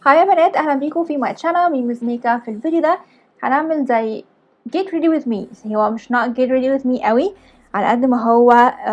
هاي يا بنات اهلا بيكم في ماي channel ميموز ميك اب في الفيديو ده هنعمل زي get ready with me هو مش not get ready with me قوي على قد ما هو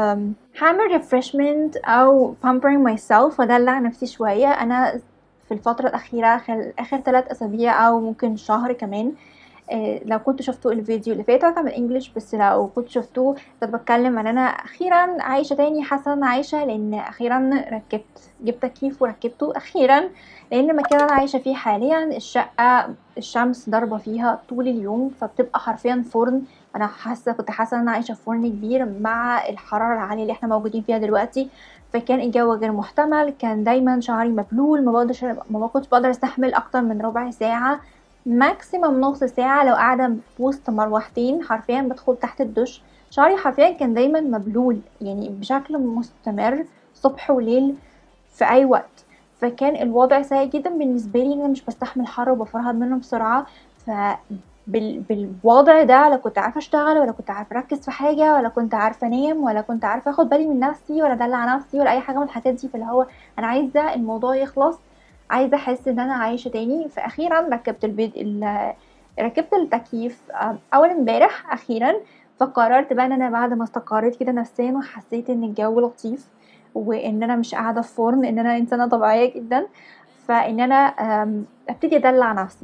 um, هعمل refreshment او pampering myself وادلع نفسي شوية انا في الفترة الأخيرة خلال آخر ثلاث أسابيع أو ممكن شهر كمان آه، لو كنتوا شفتوا الفيديو اللي فات كان بالانجلش بس لو كنتوا شفتوه كنت بتكلم ان انا اخيرا عايشه تاني حاسه ان عايشه لان اخيرا ركبت جبت تكييف وركبته اخيرا لان المكان اللي انا عايشه فيه حاليا الشقه الشمس ضاربه فيها طول اليوم فبتبقى حرفيا فرن انا حاسه كنت حاسه ان انا عايشه في فرن كبير مع الحراره العاليه اللي احنا موجودين فيها دلوقتي فكان الجو غير محتمل كان دايما شعري مبلول ما بقدرش ما كنتش بقدر استحمل اكتر من ربع ساعه ماكسيمم نص ساعة لو قاعدة في وسط مروحتين حرفيا بدخل تحت الدش شعري حرفيا كان دايما مبلول يعني بشكل مستمر صبح وليل في اي وقت فكان الوضع سيء جدا بالنسبة لي انا مش بستحمل حر وبفرهد منه بسرعة ف بال... بالوضع ده لا كنت عارفه اشتغل ولا كنت عارفه اركز في حاجه ولا كنت عارفه انام ولا كنت عارفه اخد بالي من نفسي ولا ادلع نفسي ولا اي حاجه من الحاجات دي فاللي هو انا عايزه الموضوع يخلص عايزه احس ان انا عايشه تاني فاخيرا ركبت البيت ال... ركبت التكييف اول امبارح اخيرا فقررت بقى ان انا بعد ما استقريت كده نفسيا وحسيت ان الجو لطيف وان انا مش قاعده في فرن ان انا انسانه طبيعيه جدا فان انا ابتدي ادلع نفسي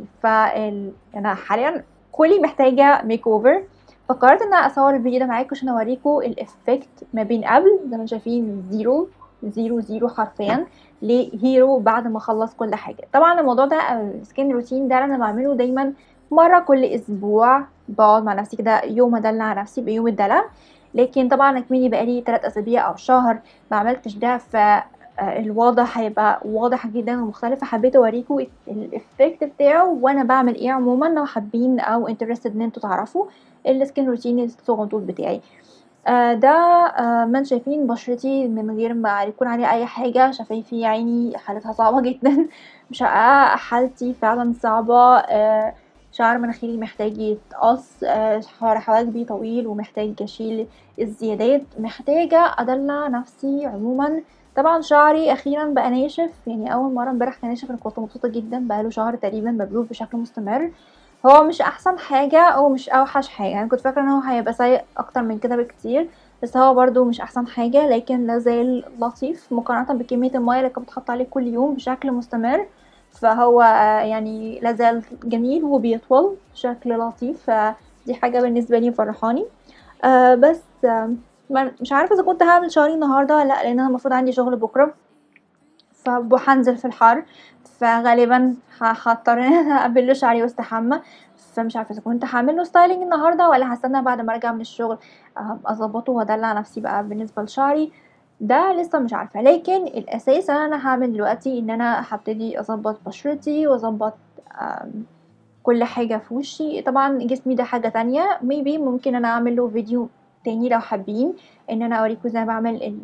فانا حاليا كلي محتاجه ميك اوفر فقررت ان انا اصور الفيديو ده معاكم عشان اوريكم الافكت ما بين قبل زي ما شايفين زيرو زيرو زيرو حرفيا لهيرو بعد ما اخلص كل حاجه طبعا الموضوع ده السكين روتين ده انا بعمله دايما مره كل اسبوع بقعد مع نفسي كده يوم ادلع نفسي بيوم الدلع لكن طبعا اكمني بقالي 3 اسابيع او شهر ما عملتش ده ف الوضع هيبقى واضح جدا ومختلف فحبيت اوريكم الافكت بتاعه وانا بعمل ايه عموما لو حابين او انترستد ان انتوا تعرفوا السكين روتين الصغنطوط بتاعي آه ده آه من شايفين بشرتي من غير ما يكون عليه اي حاجه شفايفي عيني حالتها صعبه جدا مشققه حالتي فعلا صعبه آه شعر مناخيري محتاج يتقص شعر حواجبي طويل ومحتاج اشيل الزيادات محتاجه ادلع نفسي عموما طبعا شعري اخيرا بقى ناشف يعني اول مره امبارح كان ناشف انا كنت مبسوطه جدا بقاله شهر تقريبا مبلول بشكل مستمر هو مش احسن حاجه او مش اوحش حاجه يعني كنت فاكره ان هو هيبقى سيء اكتر من كده بكتير بس هو برضو مش احسن حاجه لكن لازال لطيف مقارنه بكميه الميه اللي كانت بتحط عليه كل يوم بشكل مستمر فهو يعني لازال جميل وبيطول بشكل لطيف فدي حاجه بالنسبه لي فرحاني آه بس آه مش عارفه اذا كنت هعمل شعري النهارده لا لان انا المفروض عندي شغل بكره فهنزل في الحر فغالبا هضطر ان انا ابل شعري واستحمى فمش عارفه اذا كنت هعمل له ستايلينج النهارده ولا هستنى بعد ما ارجع من الشغل اظبطه وادلع نفسي بقى بالنسبه لشعري ده لسه مش عارفه لكن الاساس انا هعمل دلوقتي ان انا هبتدي اظبط بشرتي واظبط كل حاجه في وشي طبعا جسمي ده حاجه تانية ميبي ممكن انا اعمل له فيديو تاني لو حابين ان انا اوريكم ازاي بعمل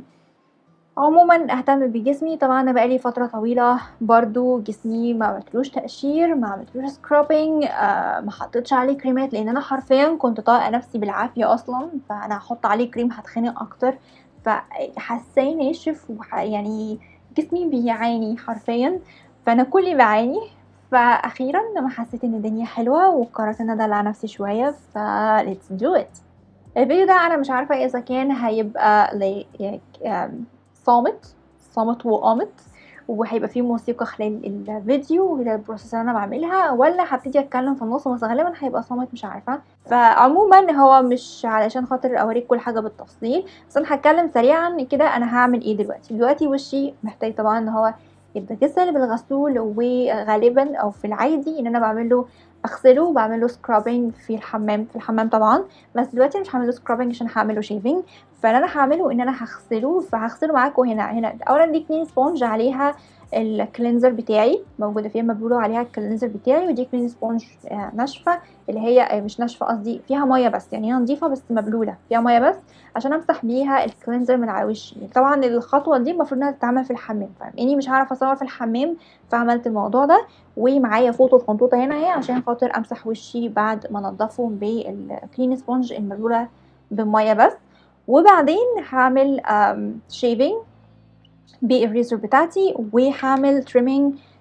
عموما اهتم بجسمي طبعا انا بقالي فتره طويله برضو جسمي ما عملتلوش تقشير ما عملتلوش سكرابينج آه ما حطيتش عليه كريمات لان انا حرفيا كنت طايقه نفسي بالعافيه اصلا فانا هحط عليه كريم هتخنق اكتر فحاساه ناشف يعني جسمي بيعاني حرفيا فانا كلي بعاني فاخيرا لما حسيت ان الدنيا حلوه وقررت ان ادلع نفسي شويه ف let's do it الفيديو ده انا مش عارفه اذا كان هيبقى like صامت صامت وقامت وهيبقى فيه موسيقى خلال الفيديو وده البروسيس اللي انا بعملها ولا هبتدي اتكلم في النص بس غالبا هيبقى صامت مش عارفه فعموما هو مش علشان خاطر اوريك كل حاجه بالتفصيل بس انا هتكلم سريعا كده انا هعمل ايه دلوقتي دلوقتي وشي محتاج طبعا ان هو يبقى غسل بالغسول وغالبا او في العادي ان انا بعمل له اغسله وبعمل له سكرابنج في الحمام في الحمام طبعا بس دلوقتي مش هعمل له سكرابنج عشان هعمل له شيفنج فاللي انا هعمله ان انا هغسله فهغسله معاكم هنا هنا اولا دي كلين سبونج عليها الكلينزر بتاعي موجوده فيها مبلوله عليها الكلينزر بتاعي ودي كلين سبونج ناشفه اللي هي مش ناشفه قصدي فيها ميه بس يعني هي نظيفه بس مبلوله فيها ميه بس عشان امسح بيها الكلينزر من على وشي طبعا الخطوه دي المفروض انها تتعمل في الحمام فاهماني مش هعرف اصور في الحمام فعملت الموضوع ده ومعايا فوطه خنطوطه هنا اهي عشان خاطر امسح وشي بعد ما انضفه بالكلين سبونج المبلوله بميه بس وبعدين هعمل شيفنج بالريزر بتاعتي وهعمل تريمينج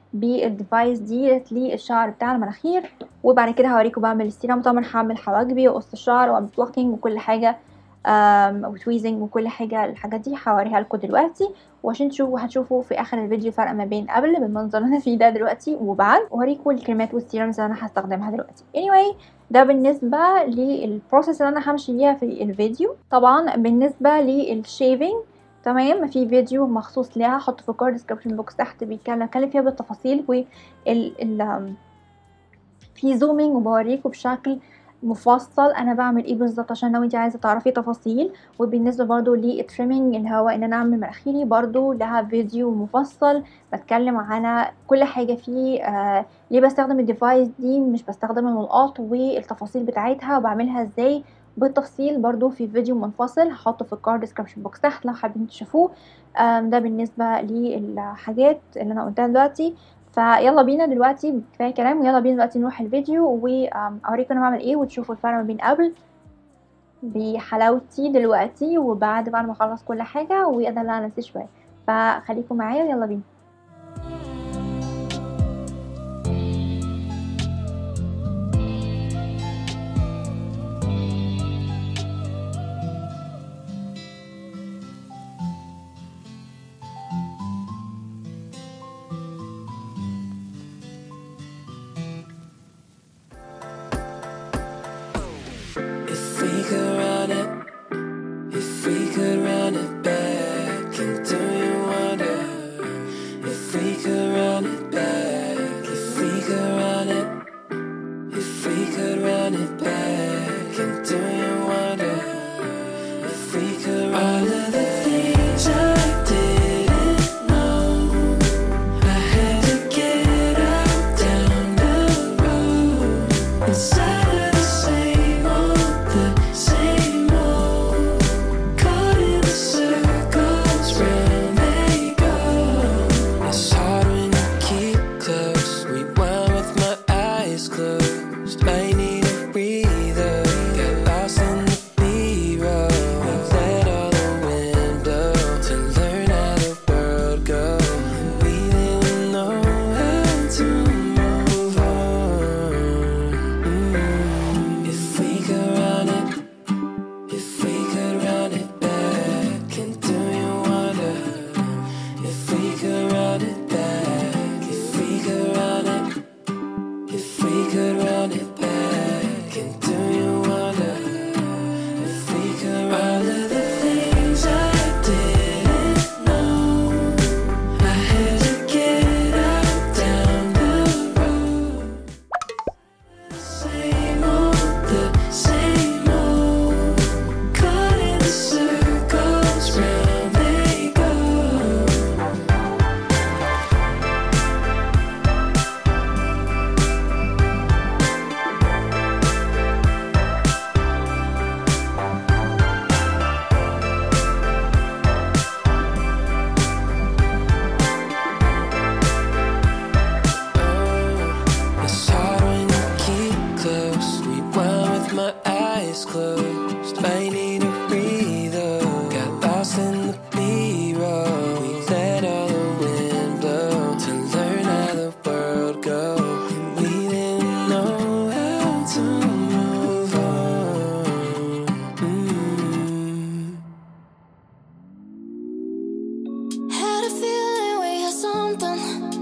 بالديفايس دي للشعر بتاع المناخير وبعد كده هوريكم بعمل السيرم طبعا هعمل حواجبي وقص الشعر واعمل بلوكينج وكل حاجه وتويزنج وكل حاجه الحاجات دي هوريها لكم دلوقتي وعشان تشوفوا هتشوفوا في اخر الفيديو فرق ما بين قبل بالمنظر اللي انا فيه ده دلوقتي وبعد وهوريكم الكريمات والسيرمز اللي انا هستخدمها دلوقتي anyway ده بالنسبة للبروسيس اللي انا همشي بيها في الفيديو طبعا بالنسبة للشيفنج تمام في فيديو مخصوص ليها هحطه في الكار ديسكربشن بوكس تحت بيتكلم اتكلم فيها بالتفاصيل وال ال في زومينج وبوريكم بشكل مفصل انا بعمل ايه بالظبط عشان لو انت عايزه تعرفي تفاصيل وبالنسبه برضو للتريمينج اللي هو ان انا اعمل مناخيري برضو لها فيديو مفصل بتكلم عن كل حاجه فيه آه ليه بستخدم الديفايس دي مش بستخدم الملقاط والتفاصيل بتاعتها وبعملها ازاي بالتفصيل برضو في فيديو منفصل هحطه في الكار ديسكربشن بوكس تحت لو حابين تشوفوه ده بالنسبه للحاجات اللي انا قلتها دلوقتي فيلا بينا دلوقتي كفايه كلام ويلا بينا دلوقتي نروح الفيديو واوريكم انا بعمل ايه وتشوفوا الفرق ما بين قبل بحلاوتي دلوقتي وبعد بعد ما اخلص كل حاجه وادلع نفسي شويه فخليكم معايا ويلا بينا If we could run it, if we could run it back, and do you wonder if we could run it back? If we could run it, if we could run it back, and do you wonder if we could run all of the things I didn't know? I had to get out down the road inside of the same old, the same old. Caught in the circles round they go. It's hard when you keep close. Rewind with my eyes closed. I need a breather. Got lost in the B-roll. Let all the wind blow to learn how the world goes. We didn't know how to move on. Mm. If we could run it. If we could run it back, and do you wonder if we could run it back? If we could run it, if we could run it back, and do you wonder if we could all of the things I didn't know? I had to get out down the road. Same old, the same old. Caught in the circles round they go. It's hard when you keep close. Rewind with my eyes closed. I need a breather. Got lost in the B-roll. We let all the wind blow to learn how the world goes. And we didn't know how to move on. Mm. Had a feeling we had something.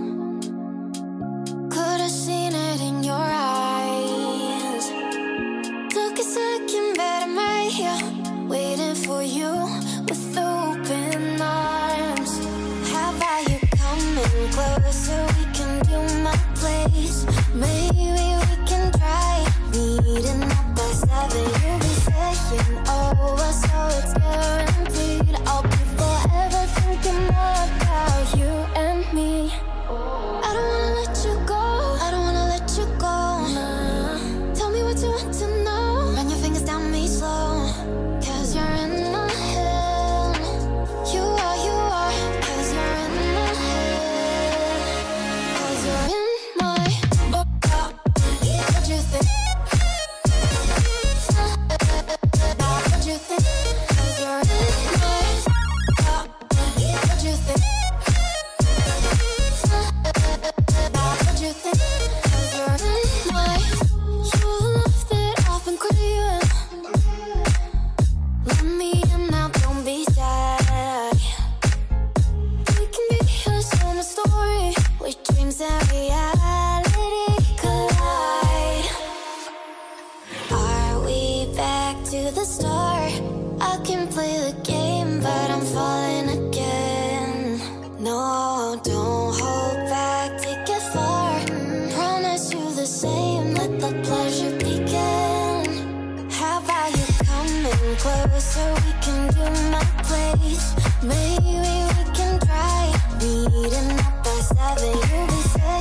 Could have seen it in your eyes. Took a second, but I'm right here, waiting for you with open arms. How about you coming closer? We can do my place. Maybe we can try meeting up by seven. You'll be saying over, so it's guaranteed. I'll be forever thinking more about you and me. I don't wanna let you go. I don't wanna let you go. Nah. Tell me what you want to know. Run your fingers down me slow. Cause you're in my head. You are, you are. Cause you're in my head. Cause you're in my What you think? What you think? Cause you're in my What you think?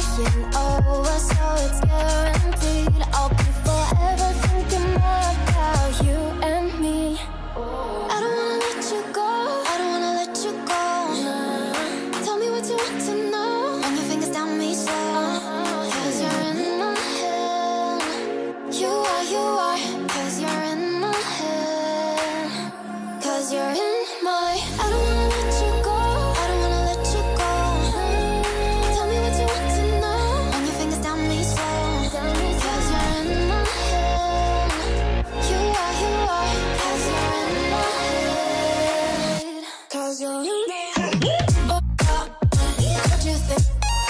saying over, so it's guaranteed. I'll be forever thinking more about you and me. I don't wanna let you go. I don't wanna let you go. Tell me what you want to know. Run your fingers down me slow. Cause you're in my head. You are, you are. Cause you're in my head. Cause you're in my. I don't wanna let you go. I don't wanna let you go. Tell me what you want to know. Run your fingers down me slow. Cause you're in my head. You are, you are. Cause you're in my head. Cause you're in my head. Oh, oh, what you think?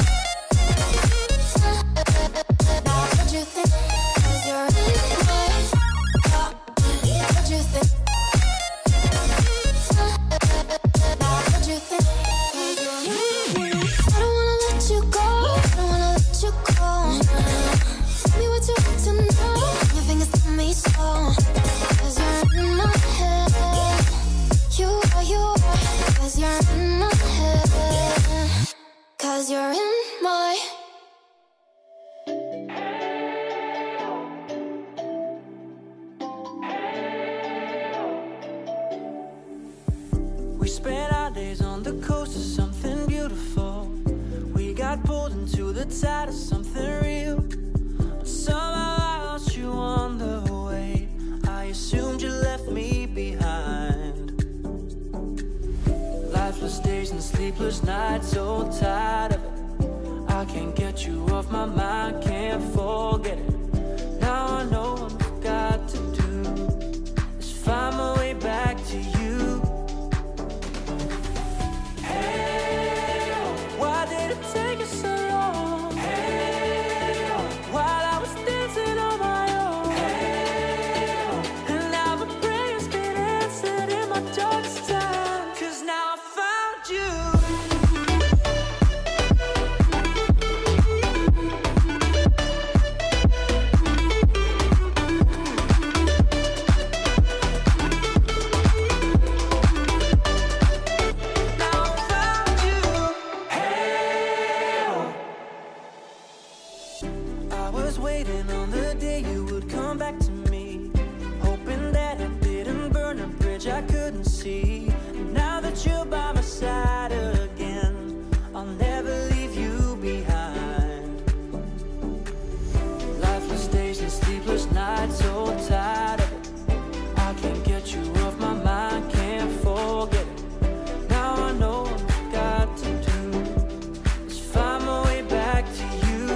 What you think? Cause you're in my head. What you think? What you think? I don't wanna let you go. I don't wanna let you go. Tell me what you want to know. Your fingers tell me so. Cause you're in my head. You are, you are. Cause you're in my head. Cause you're in my We spent our days on the coast of something beautiful. We got pulled into the tide of something real. But somehow I lost you on the way. I assumed you left me behind. Lifeless days and sleepless nights, so tired of it. I can't get you off my mind, can't forget it. Now I know what I've got to do is find my way back to you. Hey, why did it take us so long? Hey, while I was dancing on my own. Hey, and now the prayer's been answered in my darkest time. 'Cause now I found you. Now I found you. Hey. I was waiting on the day you would come back to me, hoping that I didn't burn a bridge I couldn't see. Now that you're by my side again, I'll never leave you behind. Lifeless days and sleepless nights, so tired of it. I can't get you off my mind, can't forget it. Now I know what I've got to do is find my way back to you.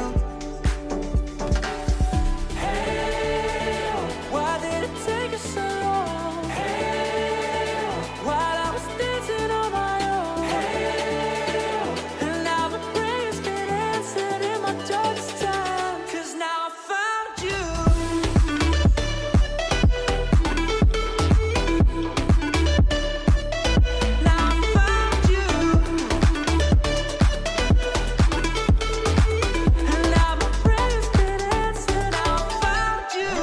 Hey, why did it take us so long? Hey, while I was dancing on my own. Hey, and now the prayer's been answered in my darkest time. 'Cause now I found you. Now I found you. And now my prayers been answered. Now I found you.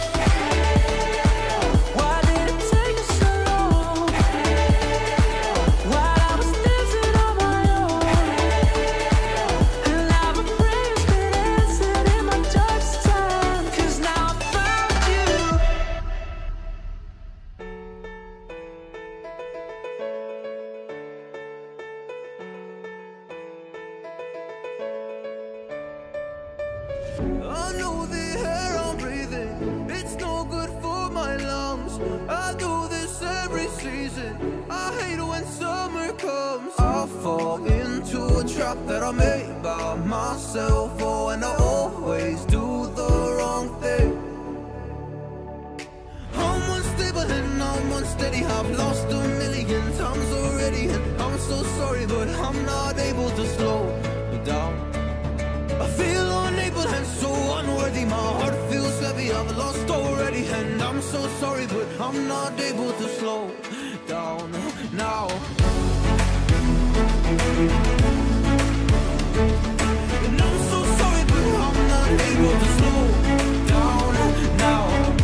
Why did it take us so long? While I was dancing on my own. And now my prayers been answered in my darkest time. 'Cause now I found you. I know the air I'm breathing, it's no good for my lungs. I do this every season. I hate when summer comes. I fall into a trap that I made by myself. Oh, and I always do the wrong thing. I'm unstable and I'm unsteady. I've lost a million times already, and I'm so sorry, but I'm not able to slow down. I feel unable and so unworthy. My heart feels heavy. I've lost already, and I'm so sorry, but I'm not able to slow down now. And I'm so sorry, but I'm not able to slow down now.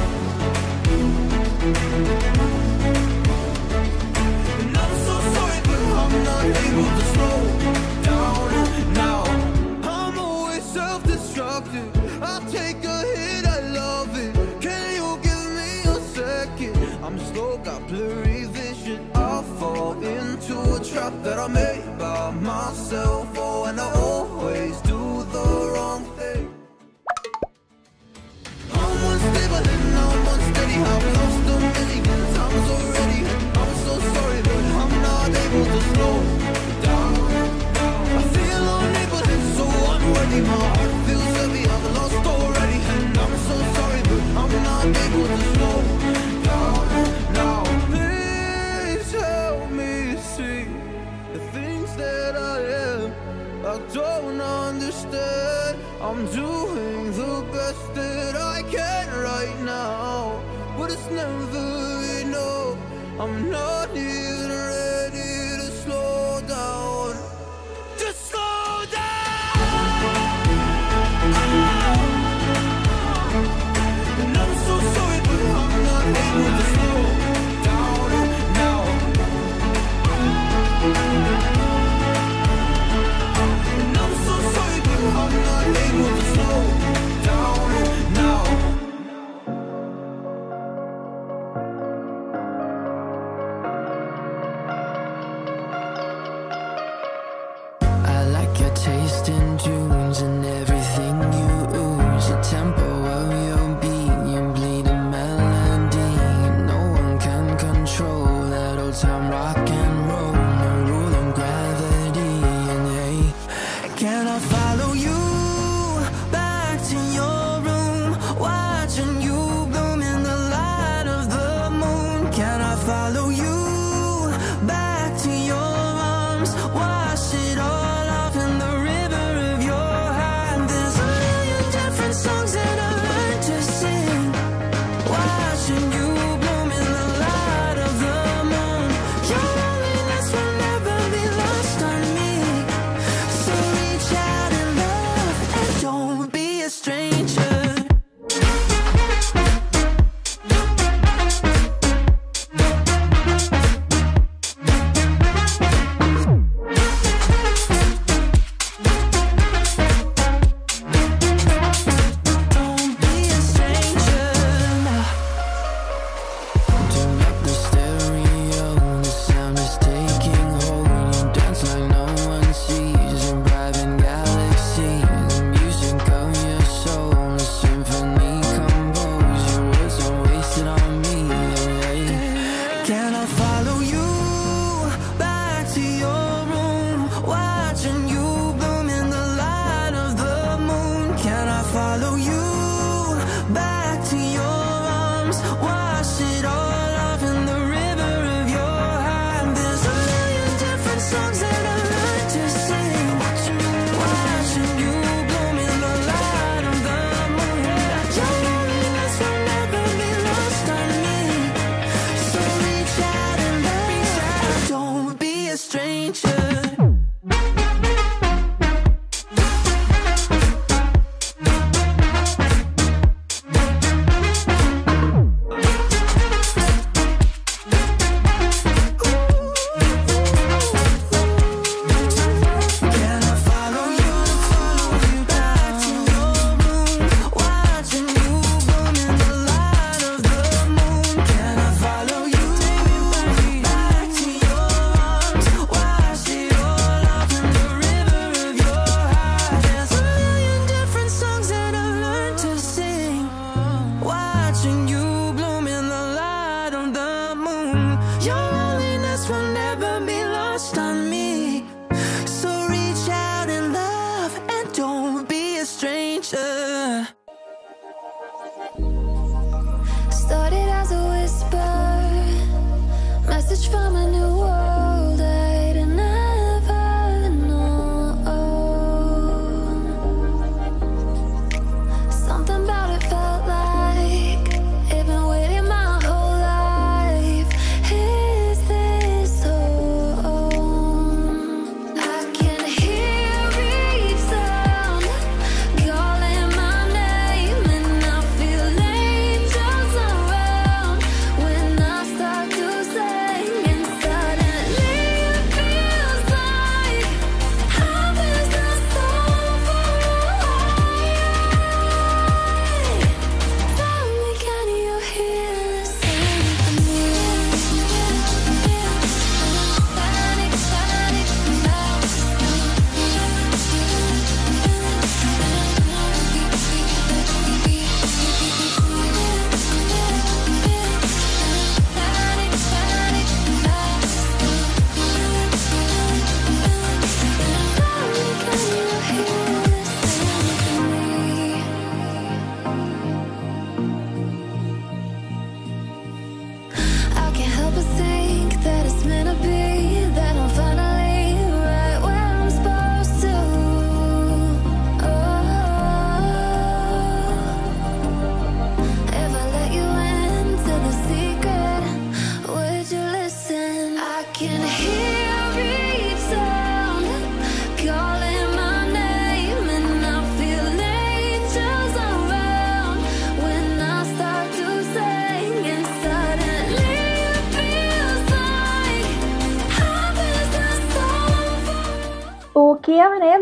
And I'm so sorry, but I'm not able to slow down now. I'm trap that I made by myself. Oh, and I always do the wrong thing. I'm unstable and I'm unsteady. I've lost a million times already. I'm so sorry, but I'm not able to slow down. I feel unable and so unworthy. My heart feels heavy. I'm lost already, and I'm so sorry, but I'm not able to slow down now. Please help me see the things that I am. I don't understand. I'm doing the best that I can right now, but it's never enough. I'm not even ready to slow down. Just slow down. And I'm so sorry, but I'm not able to slow down now. And I'm so sorry, but I'm not able to slow down now. I like your taste in tunes and everything you ooze. The tempo of your beat, your bleeding melody. No one can control that old time rock and roll. No rule of gravity. And hey, can I follow you back to your room? Watching you bloom in the light of the moon. Can I follow you back to your arms? Wash it all off in the river of your heart. There's a million different songs that I learned to sing. Watching you bloom in the light of the moon. Your loneliness will never be lost on me. So reach out and love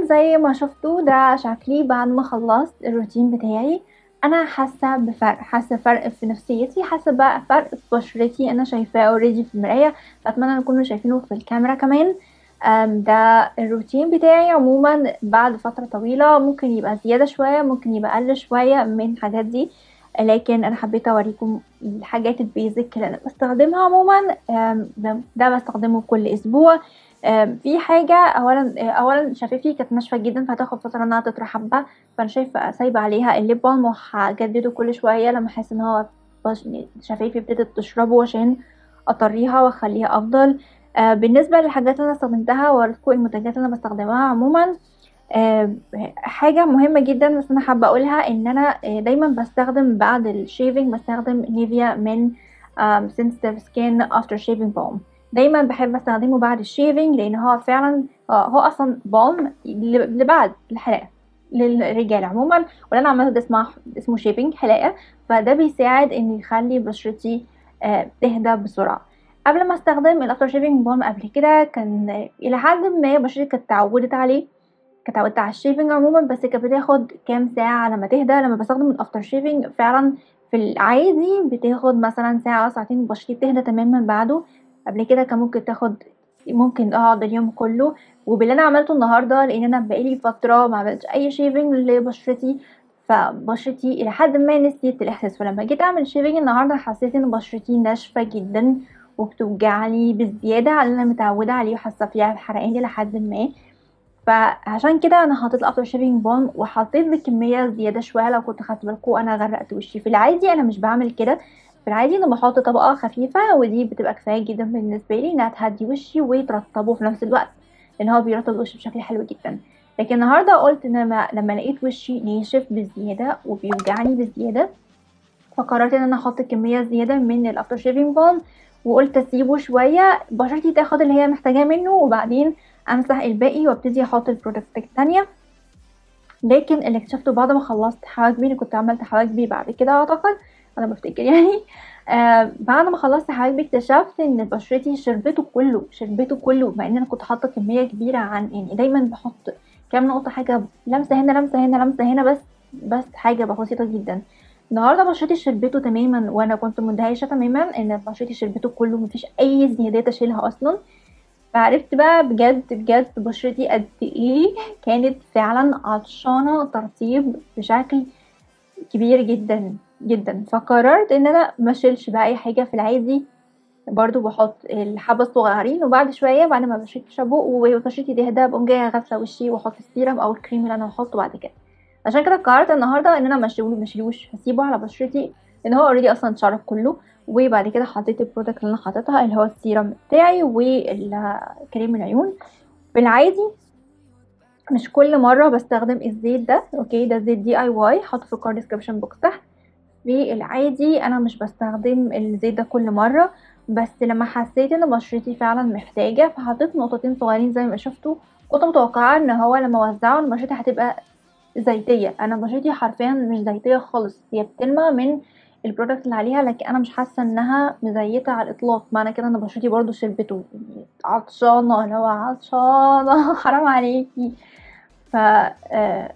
زي ما شفتوا ده شكلي بعد ما خلصت الروتين بتاعي انا حاسه بفرق حاسه فرق في نفسيتي حاسه بقى فرق في بشرتي انا شايفاه اوريدي في المرايه فاتمنى ان تكونوا شايفينه في الكاميرا كمان أم، ده الروتين بتاعي عموما بعد فتره طويله ممكن يبقى زياده شويه ممكن يبقى اقل شويه من الحاجات دي لكن انا حبيت اوريكم الحاجات البيزك اللي انا بستخدمها عموما أم، ده- ده بستخدمه كل اسبوع أم، في حاجه اولا اولا شفايفي كانت ناشفه جدا فهتاخد فتره انها تطرى حبه فانا شايفه سايبه عليها الليب بالم وهجدده كل شويه لما احس ان هو بش- شفايفي ابتدت تشربه عشان اطريها واخليها افضل آه بالنسبه للحاجات اللي انا استخدمتها ووريتكم المنتجات اللي انا بستخدمها عموما آه حاجه مهمه جدا بس انا حابه اقولها ان انا آه دايما بستخدم بعد الشيفنج بستخدم نيفيا من سنسيتيف سكين افتر شيفنج بالم دايما بحب استخدمه بعد الشيفنج لان هو فعلا آه هو اصلا بالم لبعد الحلاقه للرجال عموما واللي انا عملته ده اسمه اسمه شيبنج حلاقه فده بيساعد ان يخلي بشرتي آه، تهدى بسرعه قبل ما استخدم الافتر شيفنج بالم قبل كده كان آه، الى حد ما بشرتي كانت اتعودت عليه كانت اتعودت على الشيفنج عموما بس كانت بتاخد كام ساعه لما تهدى لما بستخدم الافتر شيفنج فعلا في العادي بتاخد مثلا ساعه أو ساعتين بشرتي بتهدى تماما بعده قبل كده كان ممكن تاخد ممكن اقعد اليوم كله وباللي انا عملته النهارده لان انا بقالي فتره ما عملتش اي شيفنج لبشرتي فبشرتي الى حد ما نسيت الاحساس فلما جيت اعمل شيفنج النهارده حسيت ان بشرتي ناشفه جدا وبتوجعني بزياده على اللي انا متعوده عليه وحاسه فيها بحرقان الى حد ما فعشان كده انا حطيت الافتر شيفنج بالم وحطيت بكميه زياده شويه لو كنت خدت بالكم انا غرقت وشي في العادي انا مش بعمل كده في العادي انا بحط طبقه خفيفه ودي بتبقى كفايه جدا بالنسبه لي انها تهدي وشي وترطبه في نفس الوقت لان هو بيرطب الوش بشكل حلو جدا لكن النهارده قلت ان أنا لما لقيت وشي ناشف بزياده وبيوجعني بزياده فقررت ان انا احط كميه زياده من الافتر شيفنج بالم وقلت اسيبه شويه بشرتي تاخد اللي هي محتاجاه منه وبعدين امسح الباقي وابتدي احط البرودكت التانية لكن اللي اكتشفته بعد ما خلصت حواجبي انا كنت عملت حواجبي بعد كده اعتقد انا بفتكر يعني آه بعد ما خلصت حواجبي اكتشفت ان بشرتي شربته كله شربته كله مع ان انا كنت حاطه كميه كبيره عن يعني دايما بحط كام نقطه حاجه لمسه هنا لمسه هنا لمسه هنا بس بس حاجه بسيطه جدا النهارده بشرتي شربته تماما وانا كنت مندهشه تماما ان بشرتي شربته كله مفيش اي زيادات اشيلها اصلا فعرفت بقى بجد بجد بشرتي قد ايه كانت فعلا عطشانه ترطيب بشكل كبير جدا جدا فقررت ان انا ما اشيلش بقى اي حاجه في العادي برضو بحط الحبة الصغيرين وبعد شوية بعد ما بشرتي تشربه وبشرتي تهدى بقوم جاية غاسلة وشي واحط السيرم او الكريم اللي انا هحطه بعد كده عشان كده قررت النهاردة ان انا مشيهوش مشيلوش هسيبه على بشرتي لان هو اوريدي اصلا اتشرب كله وبعد كده حطيت البرودكت اللي انا حاططها اللي هو السيرم بتاعي والكريم العيون بالعادي مش كل مرة بستخدم الزيت ده اوكي ده زيت دي اي واي حاطه في الكار ديسكريبشن بوكس تحت في العادي انا مش بستخدم الزيت ده كل مرة بس لما حسيت ان بشرتي فعلا محتاجة فحطيت نقطتين صغيرين زي ما شفتوا كنت متوقعة ان هو لما اوزعه ان بشرتي هتبقى زيتية انا بشرتي حرفيا مش زيتية خالص هي بتلمع من البرودكت اللي عليها لكن انا مش حاسة انها مزيتة على الاطلاق معنى كده ان بشرتي برضو شربته عطشانة اللي هو عطشانة حرام عليكي ف آه،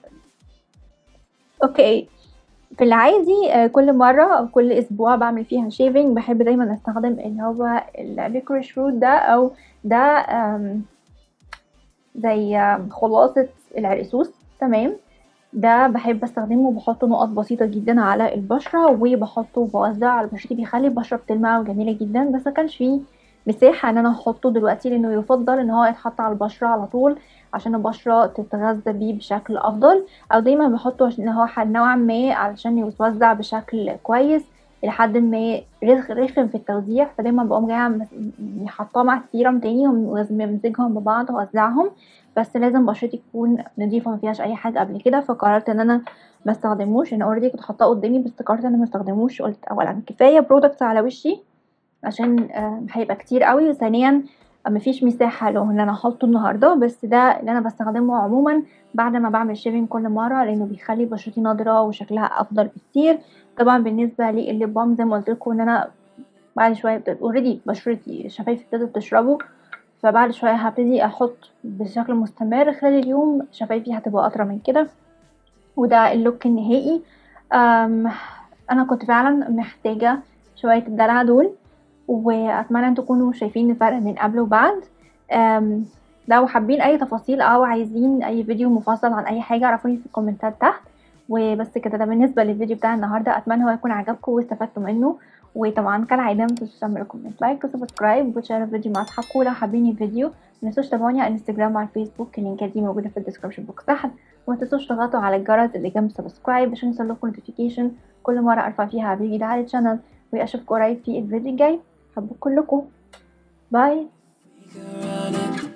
اوكي في العادي آه، كل مرة أو كل أسبوع بعمل فيها شيفنج بحب دايما أستخدم اللي هو الليكوريش روت ده أو ده آم، زي آم، خلاصة العرقسوس تمام ده بحب استخدمه وبحط نقط بسيطة جدا على البشرة وبحطه وبوزعه على بشرتي بيخلي البشرة بتلمع وجميلة جدا بس مكانش فيه مساحة ان انا احطه دلوقتي لانه يفضل ان هو يتحط على البشرة على طول عشان البشرة تتغذى بيه بشكل افضل او دايما بحطه عشان هو ح- نوعا ما علشان يتوزع بشكل كويس لحد ما رخ- رخم في التوزيع فدايما بقوم جايه مس- حاطاه مع السيرم تاني وممزجهم ببعض واوزعهم بس لازم بشرتي تكون نضيفه ما فيهاش اي حاجه قبل كده فقررت ان انا ما استخدموش انا اوريدي كنت حاطاه قدامي بس قررت ان انا ما استخدموش قلت اولا كفايه برودكتس على وشي عشان آه، هيبقى كتير قوي وثانيا مفيش مساحة له ان انا احطه النهاردة بس ده اللي انا بستخدمه عموما بعد ما بعمل شيفنج كل مرة لانه بيخلي بشرتي نضرة وشكلها افضل بكتير طبعا بالنسبة للليب بالم زي ما قلت لكم ان انا بعد شوية اوريدي بشرتي شفايفي ابتدت تشربه فبعد شوية هبتدي احط بشكل مستمر خلال اليوم شفايفي هتبقى اطرى من كده وده اللوك النهائي أم انا كنت فعلا محتاجة شوية الدلع دول واتمنى ان تكونوا شايفين الفرق من قبل وبعد أم لو حابين اي تفاصيل او عايزين اي فيديو مفصل عن اي حاجة عرفوني في الكومنتات تحت وبس كده ده بالنسبة للفيديو بتاع النهاردة اتمنى هو يكون عجبكم واستفدتوا منه وطبعا كالعادة متنسوش تعملوا كومنت لايك وسبسكرايب وتشاركوا الفيديو مع اصحابكم لو حابين الفيديو متنسوش تابعوني على الانستجرام وعلى الفيسبوك اللينكات دي موجودة في الديسكربشن بوكس تحت ومتنسوش تضغطوا على الجرس اللي جنب سبسكرايب عشان يوصلكوا نوتيفيكيشن كل مرة ارفع فيها فيديو جديد على الشانل واشوفكم قريب في الفيديو الجاي حبكم كلكم باي Figure out it.